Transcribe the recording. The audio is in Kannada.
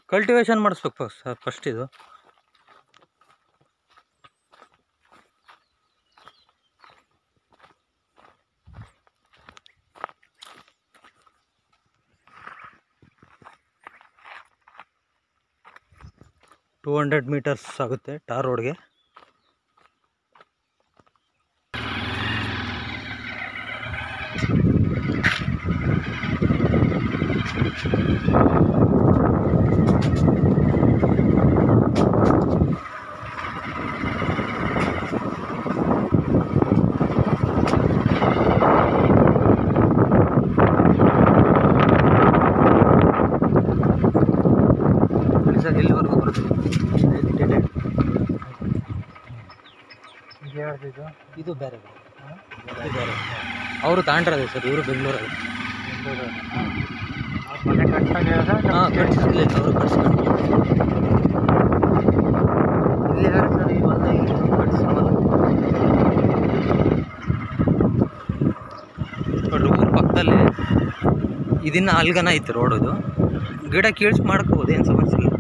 ಕಲ್ಟಿವೇಶನ್ ಮಾಡಿಸ್ಬೇಕು ಸರ್ ಫಸ್ಟ್ ಇದು ಟೂ ಹಂಡ್ರೆಡ್ ಮೀಟರ್ಸ್ ಆಗುತ್ತೆ ಟಾರ್ ರೋಡ್ಗೆ ಸರ್ ಎಲ್ಲಿವರೆಗೂ ಬರುತ್ತೆ ಇದು ಹೇಳ್ತಿದ್ದು ಇದು ಬೇರೆ ಇದು ಬೇರೆ ಅವರು ತಾಂಡ್ರದೆ ಸರ್ ಇವರು ಬೆಂಗಳೂರಲ್ಲಿ ಮನೆ ಕಟ್ಕೊಂಡಿರೋದ ಹಾಂ ಕಟ್ಸಿದ್ಲಿ ಅವರು ಕಟ್ಸ್ಕೊಂಡು ಇಲ್ಲಿ ಯಾರು ಸರ್ ಈ ಹೊಲ್ದ ಕಟ್ಸೋಲ್ಲ ನೋಡ್ರಿ ಊರ ಪಕ್ಕದಲ್ಲಿ ಇದನ್ನ ಅಲ್ಗನ ಐತೆ ರೋಡ್ ಇದು ಗಿಡ ಕೀಳ್ಸಿ ಮಾಡ್ಕೋಬೋದು ಏನು ಸಮಸ್ಯೆ ಇಲ್ಲ